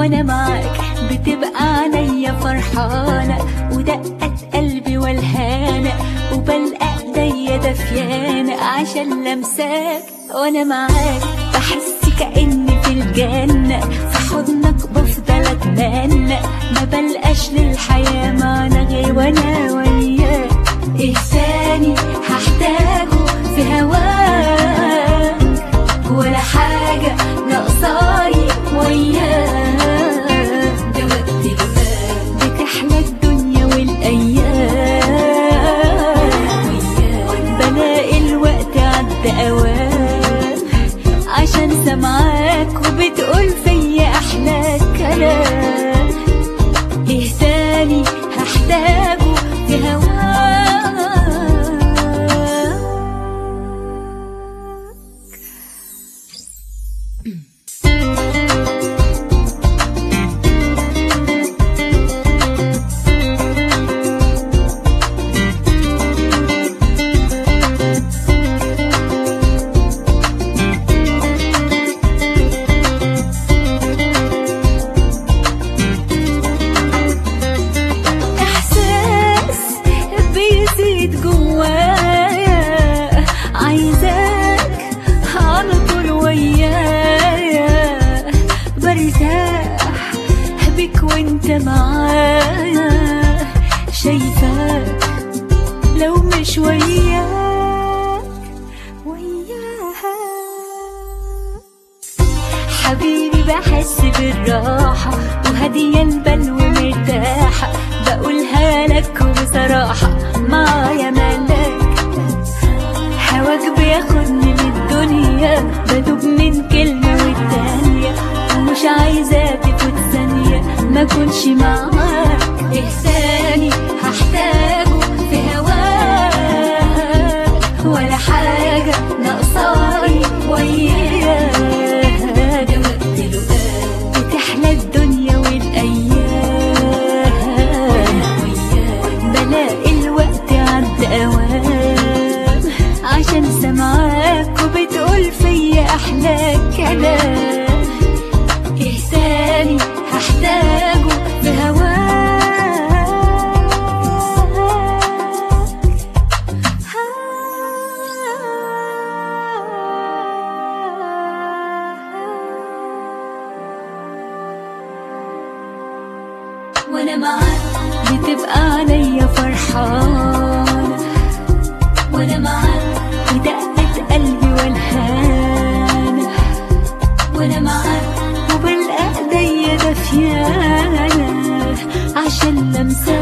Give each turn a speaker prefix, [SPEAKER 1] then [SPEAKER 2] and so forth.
[SPEAKER 1] وانا معاك بتبقى عينيا فرحانة ودقة قلبي والهانة وبلقى ايديا دفيانة عشان لمساك وانا معاك بحس كأني في الجنة في حضنك بفضل اتمنى ما بلقاش للحياة معنى غير وانا وياك ايه تاني هحتاجه في هواك ولا حاجة ناقصاني وياك ده وقت الفات بتحلى الدنيا والأيام بلاقي الوقت عدى أوام عشان سمعاك وبتقول فيا أحلى كلام إيه تاني هحتاجه في هواك احساس بيزيد جوايا عايزاك على طول ويايا برتاح بيك وانت معايا شايفاك لو مش وياك وياها حبيبي بحس بالراحة وهدية البال ومرتاحة بقولها لك بصراحة معايا ملاك هواك بياخدني للدنيا بدوب من كلمة والتانية ومش عايزة تفوت ثانية ما كنش معاك إحساني هحتاجه في هواك ولا حاجة ناقصاني وياك ده وقت لقاك بتحلى الدنيا والأيام بلاقي الوقت عدى أوام عشان سمعاك وبتقول فيا أحلى كلام إيه تاني هحتاجه في هواك وانا معاك بتبقى عليا فرحانة وانا معاك بدقة قلبي والهانة وانا معاك وبلقى ايديا دفيانة عشان لمساك